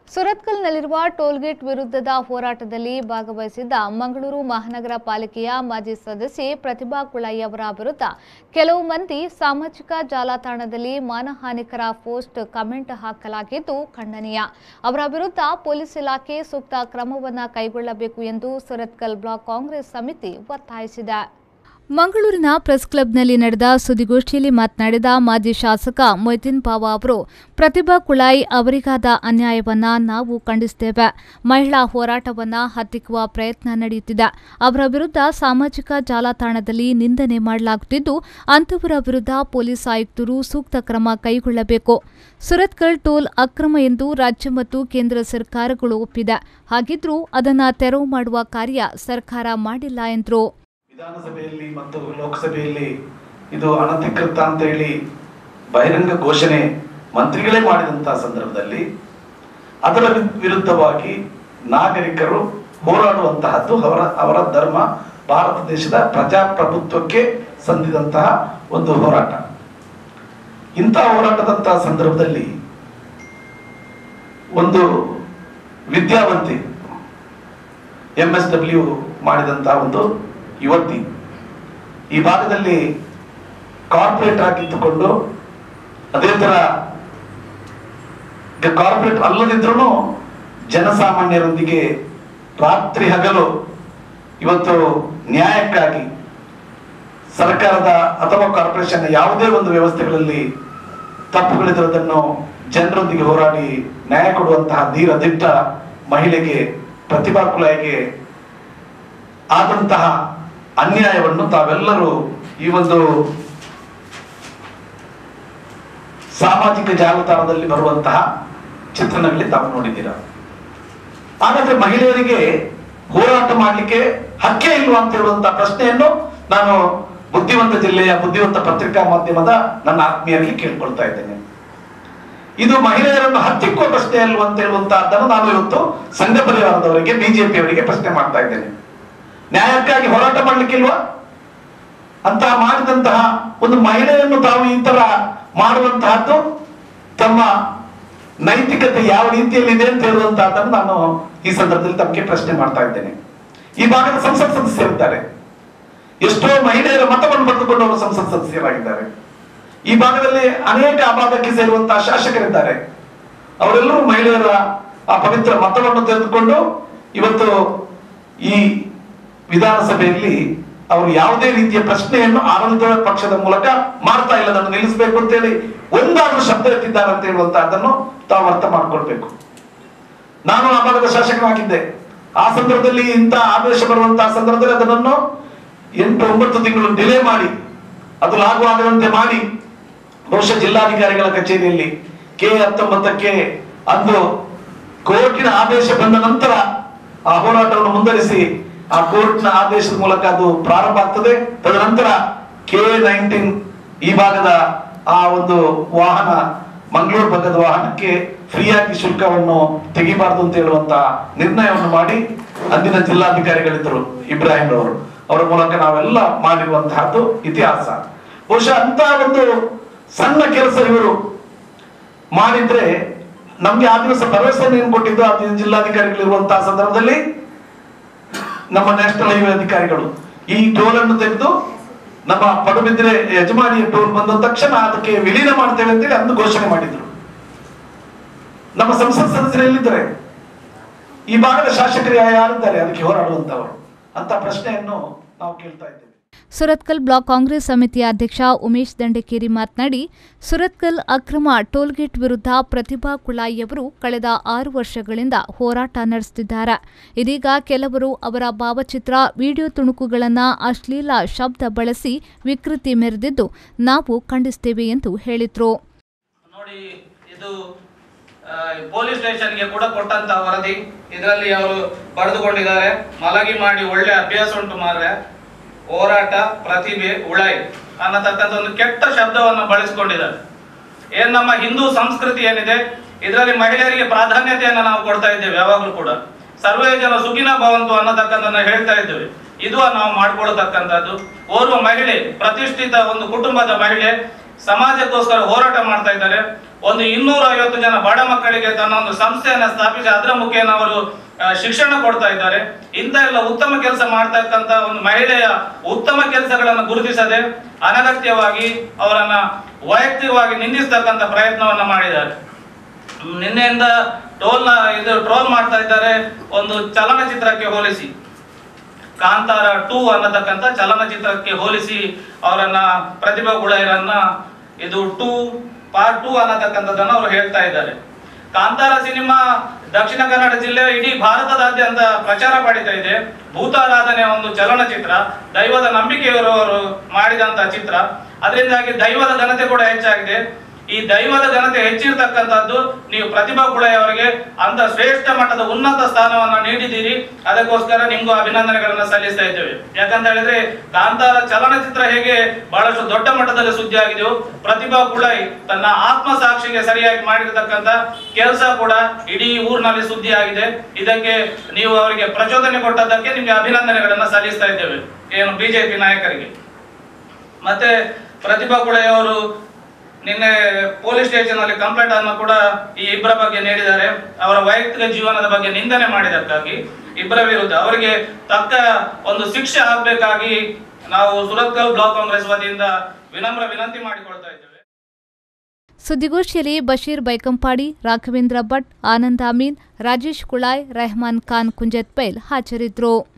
ಸುರತ್ಕಲ್ನಲ್ಲಿರುವ toll gate ವಿರುದ್ಧದ ಹೋರಾಟದಲ್ಲಿ ಭಾಗವಹಿಸಿದ್ದ ಮಂಗಳೂರು ಮಹಾನಗರ ಪಾಲಿಕೆಯ ಮಾಜಿ ಸದಸ್ಯೆ ಪ್ರತಿಭಾ ಕುಳಾಯಿ ಅವರ ವಿರುದ್ಧ ಕೆಲವು ಮಂದಿ ಸಾಮಾಜಿಕ ಜಾಲತಾಣದಲ್ಲಿ ಮಾನಹಾನಿಕರ ಪೋಸ್ಟ್ ಕಮೆಂಟ್ ಹಾಕಲಾಗಿದ್ದು ಖಂಡನೀಯ ಅವರ ವಿರುದ್ಧ ಪೊಲೀಸ್ ಇಲಾಖೆ ಸೂಕ್ತ ಕ್ರಮವನ್ನು ಕೈಗೊಳ್ಳಬೇಕು ಎಂದು ಸುರತ್ಕಲ್ ಬ್ಲಾಕ್ ಕಾಂಗ್ರೆಸ್ ಸಮಿತಿ ಒತ್ತಾಯಿಸಿದೆ ಮಂಗಳೂರಿನ ಪ್ರೆಸ್ ಕ್ಲಬ್ನಲ್ಲಿ ನಡೆದ ಸುದ್ದಿಗೋಷ್ಠಿಯಲ್ಲಿ ಮಾತನಾಡಿದ ಮಾಜಿ ಶಾಸಕ ಮೊಯ್ದೀನ್ ಬಾವ ಅವರು ಪ್ರತಿಭಾ ಕುಳಾಯಿ ಅವರಿಗಾದ ಅನ್ಯಾಯವನ್ನ ನಾವು ಖಂಡಿಸುತ್ತೇವೆ ಮಹಿಳಾ ಹೋರಾಟವನ್ನ ಹತ್ತಿಕ್ಕುವ ಪ್ರಯತ್ನ ನಡೆಯುತ್ತಿದೆ ಅವರ ವಿರುದ್ಧ ಸಾಮಾಜಿಕ ಜಾಲತಾಣದಲ್ಲಿ ನಿಂದನೆ ಮಾಡಲಾಗುತ್ತಿದ್ದು ಅಂತವರ ವಿರುದ್ಧ ಪೊಲೀಸ್ ಆಯುಕ್ತರು ಸೂಕ್ತ ಕ್ರಮ ಕೈಗೊಳ್ಳಬೇಕು ಸುರತ್ಕಲ್ ಟೋಲ್ ಅಕ್ರಮ ಎಂದು ರಾಜ್ಯ ಮತ್ತು ಕೇಂದ್ರ ಸರ್ಕಾರಗಳು ಒಪ್ಪಿದೆ ಹಾಗಿದ್ರೂ ಅದನ್ನು ತೆರವು ಮಾಡುವ ಕಾರ್ಯ ಸರ್ಕಾರ ಮಾಡಿಲ್ಲ ಎಂದರು ವಿಧಾನಸಭೆಯಲ್ಲಿ ಮತ್ತು ಲೋಕಸಭೆಯಲ್ಲಿ ಇದು ಅನಧಿಕೃತ ಅಂತ ಹೇಳಿ ಬಹಿರಂಗ ಘೋಷಣೆ ಮಂತ್ರಿಗಳೇ ಮಾಡಿದಂತಹ ಸಂದರ್ಭದಲ್ಲಿ ಅದರ ವಿ- ವಿರುದ್ಧವಾಗಿ ನಾಗರಿಕರು ಹೋರಾಡುವಂತಹದ್ದು ಅವರ ಅವರ ಧರ್ಮ ಭಾರತ ದೇಶದ ಪ್ರಜಾಪ್ರಭುತ್ವಕ್ಕೆ ಸಂದಿದಂತಹ ಒಂದು ಹೋರಾಟ ಇಂತಹ ಹೋರಾಟದಂತಹ ಸಂದರ್ಭದಲ್ಲಿ ಒಂದು ವಿದ್ಯಾವಂತಿ ಎಂ ಎಸ್ ಡಬ್ಲ್ಯೂ ಮಾಡಿದಂತಹ ಒಂದು ಯುವತಿ ಈ ಭಾಗದಲ್ಲಿ ಕಾರ್ಪೊರೇಟ್ ಆಗಿದ್ದುಕೊಂಡು ಅದೇ ತರ ಕಾರ್ಪೊರೇಟ್ ಅಲ್ಲದಿದ್ರೂ ಜನಸಾಮಾನ್ಯರೊಂದಿಗೆ ರಾತ್ರಿ ಹಗಲು ಇವತ್ತು ನ್ಯಾಯಕ್ಕಾಗಿ ಸರ್ಕಾರದ ಅಥವಾ ಕಾರ್ಪೊರೇಷನ್ ಯಾವುದೇ ಒಂದು ವ್ಯವಸ್ಥೆಗಳಲ್ಲಿ ತಪ್ಪುಗಳಿರೋದನ್ನು ಜನರೊಂದಿಗೆ ಹೋರಾಡಿ ನ್ಯಾಯ ಕೊಡುವಂತಹ ಧೀರ ದಿಟ್ಟ ಮಹಿಳೆಗೆ ಪ್ರತಿಭಾ ಕುಲಾಯಿಗೆ ಆದಂತಹ ಅನ್ಯಾಯವನ್ನು ತಾವೆಲ್ಲರೂ ಈ ಒಂದು ಸಾಮಾಜಿಕ ಜಾಲತಾಣದಲ್ಲಿ ಬರುವಂತಹ ಚಿತ್ರಣಗಳಲ್ಲಿ ತಾವು ನೋಡಿದ್ದೀರಾ ಹಾಗಾದ್ರೆ ಮಹಿಳೆಯರಿಗೆ ಹೋರಾಟ ಮಾಡಲಿಕ್ಕೆ ಹಕ್ಕೇ ಇಲ್ವಾ ಅಂತ ಹೇಳುವಂತಹ ಪ್ರಶ್ನೆಯನ್ನು ನಾನು ಬುದ್ಧಿವಂತ ಜಿಲ್ಲೆಯ ಬುದ್ಧಿವಂತ ಪತ್ರಿಕಾ ಮಾಧ್ಯಮದ ನನ್ನ ಆತ್ಮೀಯರಿಗೆ ಕೇಳ್ಕೊಳ್ತಾ ಇದ್ದೇನೆ ಇದು ಮಹಿಳೆಯರನ್ನು ಹತ್ತಿಕ್ಕುವ ಪ್ರಶ್ನೆ ಅಲ್ವಾ ಅಂತ ಹೇಳುವಂತಹದ್ದನ್ನು ನಾನು ಇವತ್ತು ಸಂಘ ಪರಿವಾರದವರಿಗೆ ಬಿಜೆಪಿಯವರಿಗೆ ಪ್ರಶ್ನೆ ಮಾಡ್ತಾ ಇದ್ದೇನೆ ನ್ಯಾಯಕ್ಕಾಗಿ ಹೋರಾಟ ಮಾಡ್ಲಿಕ್ಕಿಲ್ವಾ ಅಂತಹ ಮಾಡಿದಂತಹ ಒಂದು ಮಹಿಳೆಯನ್ನು ತಾವು ಈ ತರ ಮಾಡುವಂತಹದ್ದು ತಮ್ಮ ನೈತಿಕತೆ ಯಾವ ರೀತಿಯಲ್ಲಿ ಇದೆ ಅಂತ ಹೇಳುವಂತಹದ್ದನ್ನು ನಾನು ಈ ಸಂದರ್ಭದಲ್ಲಿ ತಮಗೆ ಪ್ರಶ್ನೆ ಮಾಡ್ತಾ ಇದ್ದೇನೆ ಈ ಭಾಗದ ಸಂಸತ್ ಸದಸ್ಯರಿದ್ದಾರೆ ಎಷ್ಟೋ ಮಹಿಳೆಯರ ಮತವನ್ನು ಪಡೆದುಕೊಂಡು ಅವರು ಸಂಸತ್ ಸದಸ್ಯರಾಗಿದ್ದಾರೆ ಈ ಭಾಗದಲ್ಲಿ ಅನೇಕ ಆ ಭಾಗಕ್ಕೆ ಸೇರುವಂತಹ ಶಾಸಕರಿದ್ದಾರೆ ಅವರೆಲ್ಲರೂ ಮಹಿಳೆಯರ ಆ ಪವಿತ್ರ ಮತವನ್ನು ತೆಗೆದುಕೊಂಡು ಇವತ್ತು ಈ ವಿಧಾನಸಭೆಯಲ್ಲಿ ಅವರು ಯಾವುದೇ ರೀತಿಯ ಪ್ರಶ್ನೆಯನ್ನು ಆಡಳಿತ ಪಕ್ಷದ ಮೂಲಕ ಮಾಡ್ತಾ ಇಲ್ಲ ಅದನ್ನು ನಿಲ್ಲಿಸಬೇಕು ಅಂತೇಳಿ ಒಂದಾದ್ರೂ ಶಬ್ದ ಎತ್ತಿದ್ದಾರೆ ಅಂತ ಹೇಳುವಂತಹದ್ದನ್ನು ತಾವು ಅರ್ಥ ಮಾಡ್ಕೊಳ್ಬೇಕು ನಾನು ಆ ಭಾಗದ ಶಾಸಕನಾಗಿದ್ದೆ ಆ ಸಂದರ್ಭದಲ್ಲಿ ಇಂಥ ಆದೇಶ ಬರುವಂತಹ ಸಂದರ್ಭದಲ್ಲಿ ಅದನ್ನು ಎಂಟು ಒಂಬತ್ತು ತಿಂಗಳು ಡಿಲೇ ಮಾಡಿ ಅದು ಲಾಗು ಆಗದಂತೆ ಮಾಡಿ ಬಹುಶಃ ಜಿಲ್ಲಾಧಿಕಾರಿಗಳ ಕಚೇರಿಯಲ್ಲಿ ಕೆ ಹತ್ತೊಂಬತ್ತಕ್ಕೆ ಅಂದು ಕೋರ್ಟಿನ ಆದೇಶ ಬಂದ ನಂತರ ಆ ಹೋರಾಟವನ್ನು ಮುಂದುವರಿಸಿ ಆ ಕೋರ್ಟ್ನ ಆದೇಶದ ಮೂಲಕ ಅದು ಪ್ರಾರಂಭ ಆಗ್ತದೆ ತದನಂತರ ಕೆ ನೈನ್ಟೀನ್ ಈ ಭಾಗದ ಆ ಒಂದು ವಾಹನ ಮಂಗಳೂರು ಭಾಗದ ವಾಹನಕ್ಕೆ ಫ್ರೀಯಾಗಿ ಶುಲ್ಕವನ್ನು ತೆಗಿಬಾರ್ದು ಅಂತ ಹೇಳುವಂತ ನಿರ್ಣಯವನ್ನು ಮಾಡಿ ಅಂದಿನ ಜಿಲ್ಲಾಧಿಕಾರಿಗಳಿದ್ದರು ಇಬ್ರಾಹಿಂ ರವರು ಅವರ ಮೂಲಕ ನಾವೆಲ್ಲ ಮಾಡಿರುವಂತಹದ್ದು ಇತಿಹಾಸ ಬಹುಶಃ ಅಂತ ಒಂದು ಸಣ್ಣ ಕೆಲಸ ಇವರು ಮಾಡಿದ್ರೆ ನಮ್ಗೆ ಆ ದಿವಸ ಭರವಸೆಯನ್ನು ಏನು ಕೊಟ್ಟಿದ್ದು ಆ ದಿನ ಜಿಲ್ಲಾಧಿಕಾರಿಗಳಿರುವಂತಹ ಸಂದರ್ಭದಲ್ಲಿ ನಮ್ಮ ನ್ಯಾಷನಲ್ ಹೈವೇ ಅಧಿಕಾರಿಗಳು ಈ ಟೋಲ್ ಅನ್ನು ತೆಗೆದು ನಮ್ಮ ಪಡುಬಿದ್ರೆ ಯಜಮಾನಿಯ ಟೋಲ್ ಬಂದ ತಕ್ಷಣ ಅದಕ್ಕೆ ವಿಲೀನ ಮಾಡ್ತೇವೆ ಅಂತೇಳಿ ಅಂದು ಘೋಷಣೆ ಮಾಡಿದ್ರು ನಮ್ಮ ಸಂಸತ್ ಸದಸ್ಯರು ಎಲ್ಲಿದ್ದಾರೆ ಈ ಭಾಗದ ಶಾಸಕರು ಯಾರಿದ್ದಾರೆ ಅದಕ್ಕೆ ಹೋರಾಡುವಂತವರು ಅಂತ ಪ್ರಶ್ನೆಯನ್ನು ನಾವು ಕೇಳ್ತಾ ಇದ್ದೇವೆ ಸುರತ್ಕಲ್ ಬ್ಲಾಕ್ ಕಾಂಗ್ರೆಸ್ ಸಮಿತಿಯ ಅಧ್ಯಕ್ಷ ಉಮೇಶ್ ದಂಡಕೇರಿ ಮಾತನಾಡಿ ಸುರತ್ಕಲ್ ಅಕ್ರಮ ಟೋಲ್ಗೇಟ್ ವಿರುದ್ಧ ಪ್ರತಿಭಾ ಕುಳಾಯಿಯವರು ಕಳೆದ ಆರು ವರ್ಷಗಳಿಂದ ಹೋರಾಟ ನಡೆಸುತ್ತಿದ್ದಾರೆ ಇದೀಗ ಕೆಲವರು ಅವರ ಭಾವಚಿತ್ರ ವಿಡಿಯೋ ತುಣುಕುಗಳನ್ನು ಅಶ್ಲೀಲ ಶಬ್ದ ಬಳಸಿ ವಿಕೃತಿ ಮೆರೆದಿದ್ದು ನಾವು ಖಂಡಿಸುತ್ತೇವೆ ಎಂದು ಹೇಳಿದರು ನೋಡಿ ಇದು ಆ, ಪೊಲೀಸ್ ಸ್ಟೇಷನ್ಗೆ ಕೂಡ ಕೊಟ್ಟಂತ ವರದಿ ಇದರಲ್ಲಿ ಅವರು ಬರೆದುಕೊಂಡಿದ್ದಾರೆ ಮಲಗಿ ಮಾಡಿ ಒಳ್ಳೆ ಅಭ್ಯಾಸ ಉಂಟು ಮಾರ್ರೆ ಹೋರಾಟ ಪ್ರತಿಭೆ ಉಳೈ ಅನ್ನತಕ್ಕಂಥ ಒಂದು ಕೆಟ್ಟ ಶಬ್ದವನ್ನು ಬಳಸಿಕೊಂಡಿದ್ದಾರೆ ಏನ್ ನಮ್ಮ ಹಿಂದೂ ಸಂಸ್ಕೃತಿ ಏನಿದೆ ಇದರಲ್ಲಿ ಮಹಿಳೆಯರಿಗೆ ಪ್ರಾಧಾನ್ಯತೆಯನ್ನು ನಾವು ಕೊಡ್ತಾ ಇದ್ದೇವೆ ಯಾವಾಗಲೂ ಕೂಡ ಸರ್ವೇ ಜನ ಸುಖಿನ ಭವಂತು ಅನ್ನತಕ್ಕಂಥದ್ದನ್ನ ಹೇಳ್ತಾ ಇದ್ದೇವೆ ಇದು ನಾವು ಮಾಡ್ಕೊಳ್ತಕ್ಕಂಥದ್ದು ಓರ್ವ ಮಹಿಳೆ ಪ್ರತಿಷ್ಠಿತ ಒಂದು ಕುಟುಂಬದ ಮಹಿಳೆ ಸಮಾಜಕ್ಕೋಸ್ಕರ ಹೋರಾಟ ಮಾಡ್ತಾ ಇದ್ದಾರೆ ಒಂದು ಇನ್ನೂರ ಐವತ್ತು ಜನ ಬಡ ಮಕ್ಕಳಿಗೆ ತನ್ನ ಒಂದು ಸಂಸ್ಥೆಯನ್ನ ಸ್ಥಾಪಿಸಿ ಅದರ ಮುಖೇನ ಅವರು ಆ, ಶಿಕ್ಷಣ ಕೊಡ್ತಾ ಇದ್ದಾರೆ ಇಂಥ ಎಲ್ಲ ಉತ್ತಮ ಕೆಲಸ ಮಾಡ್ತಕ್ಕಂತ ಒಂದು ಮಹಿಳೆಯ ಉತ್ತಮ ಕೆಲಸಗಳನ್ನು ಗುರುತಿಸದೆ ಅನಗತ್ಯವಾಗಿ ಅವರನ್ನ ವೈಯಕ್ತಿಕವಾಗಿ ನಿಂದಿಸ್ತಕ್ಕಂಥ ಪ್ರಯತ್ನವನ್ನ ಮಾಡಿದ್ದಾರೆ ನಿನ್ನೆಯಿಂದ ಟೋಲ್ ಇದು ಟ್ರೋಲ್ ಮಾಡ್ತಾ ಇದ್ದಾರೆ ಒಂದು ಚಲನಚಿತ್ರಕ್ಕೆ ಹೋಲಿಸಿ ಕಾಂತಾರ ಟೂ ಅನ್ನತಕ್ಕಂಥ ಚಲನಚಿತ್ರಕ್ಕೆ ಹೋಲಿಸಿ ಅವರನ್ನ ಪ್ರತಿಭಾ ಗುಳೈರನ್ನ ಇದು ಟೂ ಪಾರ್ಟ್ ಟೂ ಅನ್ನತಕ್ಕಂಥದ್ದನ್ನ ಅವರು ಹೇಳ್ತಾ ಇದ್ದಾರೆ ಕಾಂತಾರ ಸಿನಿಮಾ ದಕ್ಷಿಣ ಕನ್ನಡ ಜಿಲ್ಲೆ ಇಡೀ ಭಾರತದಾದ್ಯಂತ ಪ್ರಚಾರ ಪಡಿತಾ ಇದೆ ಭೂತಾರಾಧನೆ ಒಂದು ಚಲನಚಿತ್ರ ದೈವದ ನಂಬಿಕೆಯಿರುವವರು ಮಾಡಿದಂತ ಚಿತ್ರ ಅದರಿಂದಾಗಿ ದೈವದ ಘನತೆ ಕೂಡ ಹೆಚ್ಚಾಗಿದೆ ಈ ದೈವದ ಘನತೆ ಹೆಚ್ಚಿರ್ತಕ್ಕಂಥದ್ದು ನೀವು ಪ್ರತಿಭಾ ಕುಳೆ ಅವರಿಗೆ ಅಂತ ಶ್ರೇಷ್ಠ ಮಟ್ಟದ ಉನ್ನತ ಸ್ಥಾನವನ್ನ ನೀಡಿದ್ದೀರಿ ಅದಕ್ಕೋಸ್ಕರ ನಿಮ್ಗೂ ಅಭಿನಂದನೆಗಳನ್ನ ಸಲ್ಲಿಸ್ತಾ ಇದ್ದೇವೆ ಯಾಕಂತ ಹೇಳಿದ್ರೆ ಕಾಂತಾರ ಚಲನಚಿತ್ರ ಹೇಗೆ ಬಹಳಷ್ಟು ದೊಡ್ಡ ಮಟ್ಟದಲ್ಲಿ ಸುದ್ದಿ ಆಗಿದೆಯೋ ಪ್ರತಿಭಾ ಕುಳೈ ತನ್ನ ಆತ್ಮ ಸಾಕ್ಷಿಗೆ ಸರಿಯಾಗಿ ಮಾಡಿರ್ತಕ್ಕಂಥ ಕೆಲಸ ಕೂಡ ಇಡೀ ಊರಿನಲ್ಲಿ ಸುದ್ದಿ ಆಗಿದೆ ಇದಕ್ಕೆ ನೀವು ಅವರಿಗೆ ಪ್ರಚೋದನೆ ಕೊಟ್ಟದ್ದಕ್ಕೆ ನಿಮ್ಗೆ ಅಭಿನಂದನೆಗಳನ್ನ ಸಲ್ಲಿಸ್ತಾ ಇದ್ದೇವೆ ಏನು ಬಿಜೆಪಿ ನಾಯಕರಿಗೆ ಮತ್ತೆ ಪ್ರತಿಭಾ ಕುಳೆ ಅವರು ನಿನ್ನೆ ಪೊಲೀಸ್ ಸ್ಟೇಷನ್ ಅಲ್ಲಿ ಕಂಪ್ಲೇಂಟ್ ಅನ್ನು ಕೂಡ ಈ ಇಬ್ಬರ ಬಗ್ಗೆ ನೀಡಿದ್ದಾರೆ ಅವರ ವೈಯಕ್ತಿಕ ಜೀವನದ ಬಗ್ಗೆ ನಿಂದನೆ ಮಾಡಿದಕ್ಕಾಗಿ ಇಬ್ಬರ ವಿರುದ್ಧ ಅವರಿಗೆ ತಕ್ಕ ಒಂದು ಶಿಕ್ಷೆ ಆಗ್ಬೇಕಾಗಿ ನಾವು ಸುರತ್ಕಲ್ ಬ್ಲಾಕ್ ಕಾಂಗ್ರೆಸ್ ವತಿಯಿಂದ ವಿನಮ್ರ ವಿನಂತಿ ಮಾಡಿಕೊಳ್ತಾ ಇದ್ದೇವೆ ಸುದ್ದಿಗೋಷ್ಠಿಯಲ್ಲಿ ಬಶೀರ್ ಬೈಕಂಪಾಡಿ ರಾಘವೇಂದ್ರ ಭಟ್ ಆನಂದ್ ಅಮೀನ್ ರಾಜೇಶ್ ಕುಳಾಯ್ ರೆಹಮಾನ್ ಖಾನ್ ಕುಂಜತ್ಪೈಲ್ ಹಾಜರಿದ್ದರು